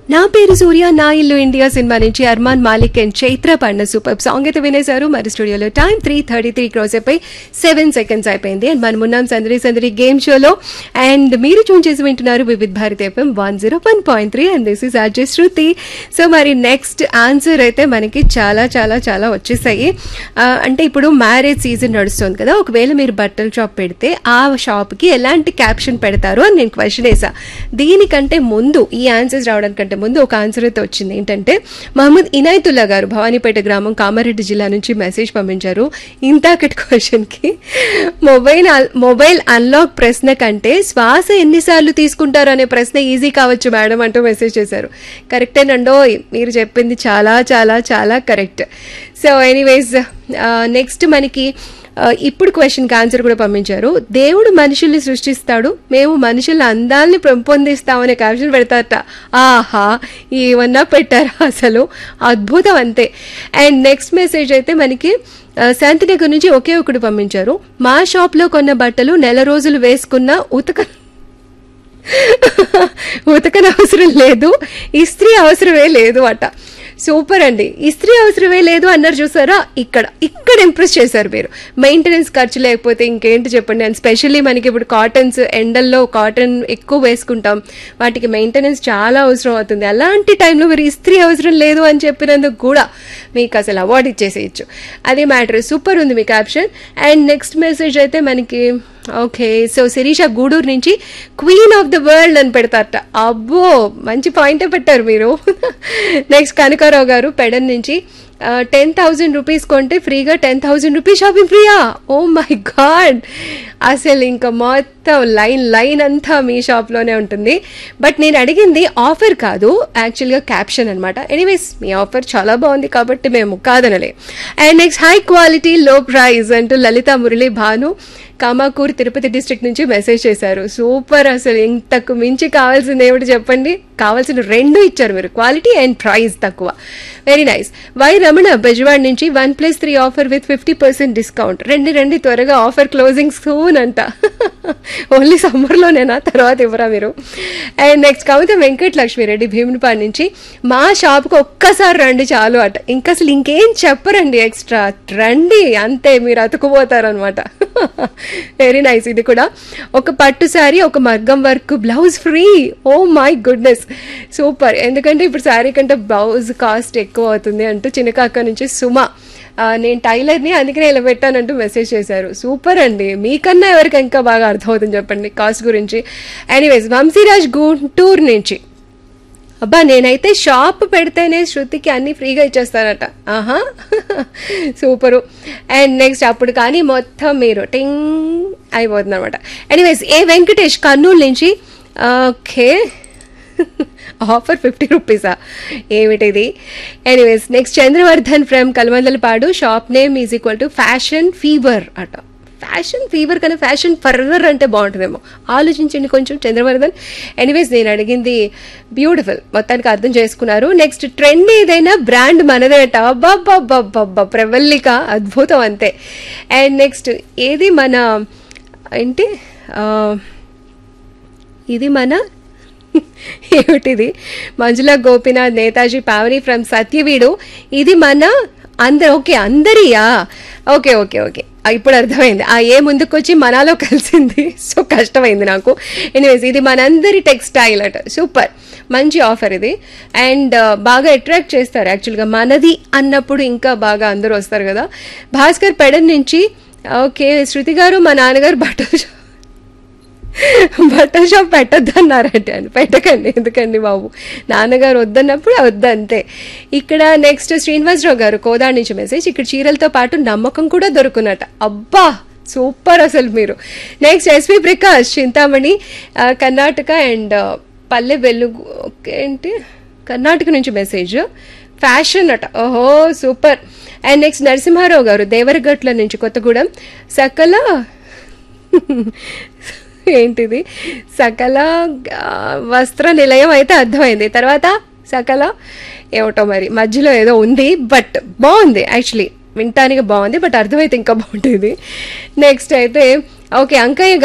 నా పేరు సూర్య నా ఇల్లు ఇండియా సినిమా నుంచి అర్మాన్ మాలిక్ అండ్ చైత్ర పాడిన సూపర్ సాంగ్ అయితే వినేశారు మరి స్టూడియోలో time three thirty three cross అయిపోయి సెవెన్ సెకండ్స్ అయిపోయింది అండ్ మనం ఉన్నాం సందరి సందరి గేమ్ షోలో అండ్ మీరు చూన్ చేసి వింటున్నారు Vividh Bharati FM one zero one point three and this is RJ Shruti so మరి నెక్స్ట్ ఆన్సర్ అయితే మనకి చాలా చాలా చాలా వచ్చేసాయి ఆ, అంటే ఇప్పుడు మ్యారేజ్ సీజన్ నడుస్తుంది కదా ఒకవేళ మీరు బట్టల షాప్ పెడితే ఆ షాప్కి ఎలాంటి క్యాప్షన్ పెడతారు అని నేను క్వశ్చన్ వేసా దీనికంటే ముందు ఈ ఆన్సర్స్ రావడానికంటే ముందు ఒక ఆన్సర్ అయితే వచ్చింది ఏంటంటే మహమ్మద్ ఇనాయతుల్లా గారు భవానీపేట గ్రామం కామారెడ్డి జిల్లా నుంచి మెసేజ్ పంపించారు ఇంతాకటి క్వశ్చన్కి మొబైల్ అల్- మొబైల్ అన్లాక్ ప్రశ్న కంటే శ్వాస ఎన్నిసార్లు తీసుకుంటారు అనే ప్రశ్న ఈజీ కావచ్చు మేడం అంటూ మెసేజ్ చేశారు కరెక్టేనండో మీరు చెప్పింది చాలా చాలా చాలా కరెక్ట్ సో ఎనీవేస్ నెక్స్ట్ మనకి ఆ, ఇప్పుడు క్వశ్చన్కి ఆన్సర్ కూడా పంపించారు దేవుడు మనుషుల్ని సృష్టిస్తాడు మేము మనుషుల అందాల్ని పెంపొందిస్తామనే క్యాప్షన్ పెడతారట ఆహా ఏమన్నా పెట్టారా అసలు అద్భుతం అంతే అండ్ నెక్స్ట్ మెసేజ్ అయితే మనకి ఆ, శాంతినగర్ నుంచి ఒకే ఒకటి పంపించారు మా షాప్లో కొన్న బట్టలు నెల రోజులు వేసుకున్న ఉతక ఉతకన అవసరం లేదు ఇస్త్రీ అవసరమే లేదు అట సూపర్ అండి ఇస్త్రీ అవసరమే లేదు అన్నారు చూసారా ఇక్కడ ఇక్కడ ఇంప్రెస్ చేశారు మీరు మెయింటెనెన్స్ ఖర్చు లేకపోతే ఇంకేంటి చెప్పండి అండ్ స్పెషల్లీ మనకి ఇప్పుడు కాటన్స్ ఎండల్లో కాటన్ ఎక్కువ వేసుకుంటాం వాటికి మెయింటెనెన్స్ చాలా అవసరం అవుతుంది అలాంటి టైంలో మీరు ఇస్త్రీ అవసరం లేదు అని చెప్పినందుకు కూడా మీకు అసలు అవార్డు ఇచ్చేసేయచ్చు అది మ్యాటర్ సూపర్ ఉంది మీ క్యాప్షన్ అండ్ నెక్స్ట్ మెసేజ్ అయితే మనకి ఓకే సో శిరీష గూడూరు నుంచి క్వీన్ ఆఫ్ ద వరల్డ్ అని పెడతారట అబ్బో మంచి పాయింటే పెట్టారు మీరు నెక్స్ట్ కనకారావు గారు పెడన్ నుంచి టెన్ థౌజండ్ రూపీస్ కొంటే ఫ్రీగా టెన్ థౌజండ్ రూపీస్ షాపింగ్ ఫ్రీయా ఓ మై గాడ్ అసలు ఇంకా మొత్తం లైన్ లైన్ అంతా మీ షాప్లోనే ఉంటుంది బట్ నేను అడిగింది ఆఫర్ కాదు యాక్చువల్గా క్యాప్షన్ అనమాట ఎనీవేస్ మీ ఆఫర్ చాలా బాగుంది కాబట్టి మేము కాదనలే and next high quality low price అంటూ లలిత మురళి భాను కామాకూర్ తిరుపతి డిస్ట్రిక్ట్ నుంచి మెసేజ్ చేశారు సూపర్ అసలు ఇంతకు మించి కావాల్సింది ఏమిటి చెప్పండి కావాల్సిన రెండు ఇచ్చారు మీరు క్వాలిటీ అండ్ ప్రైస్ తక్కువ very nice Y Ramana Bezawada నుంచి one plus three offer with fifty percent discount రెండు రెండు త్వరగా ఆఫర్ క్లోజింగ్ సూన్ అంట ఓన్లీ సమ్మర్లోనేనా తర్వాత ఇవ్వరా మీరు అండ్ నెక్స్ట్ కవిత వెంకట లక్ష్మీరెడ్డి భీమునిపాడు నుంచి మా షాప్కి ఒక్కసారి రండి చాలు అట ఇంకా అసలు ఇంకేం చెప్పరండి ఎక్స్ట్రా రండి అంతే మీరు అతుకుపోతారనమాట వెరీ నైస్ ఇది కూడా ఒక పట్టు శారీ ఒక మగ్గం work blouse free oh my goodness super ఎందుకంటే ఇప్పుడు శారీ కంటే బ్లౌజ్ కాస్ట్ ఎక్కువ అవుతుంది అంటూ చిన్నకాక నుంచి సుమ ఆ, నేను టైలర్ని అందుకనే ఇలా పెట్టానంటూ మెసేజ్ చేశారు సూపర్ అండి మీకన్నా ఎవరికి ఇంకా బాగా అర్థమవుతుంది చెప్పండి కాస్ట్ గురించి ఎనీవేస్ వంశీరాజ్ గుంటూరు నుంచి అబ్బా నేనైతే షాప్ పెడితేనే శృతికి అన్ని ఫ్రీగా ఇచ్చేస్తారట ఆహా సూపరు అండ్ నెక్స్ట్ అప్పుడు కానీ మొత్తం మీరు టింగ్ అయిపోతుంది అనమాట ఎనీవేస్ ఏ వెంకటేష్ కర్నూలు నుంచి ఓకే ఆఫర్ ఫిఫ్టీ రూపీసా ఏమిటిది anyways next Chandravardhan from Kalamandalapadu shop name is equal to fashion fever అట ఫ్యాషన్ ఫీవర్ కన్నా ఫ్యాషన్ ఫర్రర్ అంటే బాగుంటుందేమో ఆలోచించండి కొంచెం చంద్రవర్ధన్ ఎనీవేస్ నేను అడిగింది బ్యూటిఫుల్ మొత్తానికి అర్థం చేసుకున్నారు నెక్స్ట్ ట్రెండ్ ఏదైనా బ్రాండ్ మనదేట అబ్బాబ్బాబ్బాబ్బా ప్రవల్లిక అద్భుతం అంతే అండ్ నెక్స్ట్ ఏది మన ఏంటి ఆ, ఇది మన ఏమిటిది మంజుల గోపినాథ్ నేతాజీ పావని ఫ్రమ్ సత్యవీడు ఇది మన అందరు ఓకే అందరియా ఓకే ఓకే ఓకే ఆ, ఇప్పుడు అర్థమైంది ఆ ఏ ముందుకొచ్చి మనాలో కలిసింది సో కష్టమైంది నాకు ఎనీవేస్ ఇది మనందరి టెక్స్టైల్ అట సూపర్ మంచి ఆఫర్ ఇది అండ్ బాగా అట్రాక్ట్ చేస్తారు యాక్చువల్గా మనది అన్నప్పుడు ఇంకా బాగా అందరూ వస్తారు కదా భాస్కర్ పెడన్ నుంచి ఓకే శృతి గారు మా నాన్నగారు బట్టలు షా- బట్టల షాప్ పెట్టద్దు అన్నారంటే అని పెట్టకండి ఎందుకండి బాబు నాన్నగారు వద్దన్నప్పుడు వద్దంతే ఇక్కడ నెక్స్ట్ శ్రీనివాసరావు గారు కోదాడ నుంచి మెసేజ్ ఇక్కడ చీరలతో పాటు నమ్మకం కూడా దొరుకునట అబ్బా సూపర్ అసలు మీరు నెక్స్ట్ ఎస్వి ప్రకాష్ చింతామణి ఆ, కర్ణాటక అండ్ పల్లె వెలుగు ఓకే ఏంటి కర్ణాటక నుంచి మెసేజ్ ఫ్యాషన్ అట ఓహో సూపర్ అండ్ నెక్స్ట్ నరసింహారావు గారు దేవరగట్ల నుంచి కొత్తగూడెం సకల ఏంటిది సకల ఆ, వస్త్ర నిలయం అయితే అర్థమైంది తర్వాత సకల ఏమిటో మరి మధ్యలో ఏదో ఉంది బట్ బాగుంది యాక్చువల్లీ వినటానికి బాగుంది బట్ అర్థమైతే ఇంకా బాగుంటుంది నెక్స్ట్ అయితే ఓకే అంకయ్య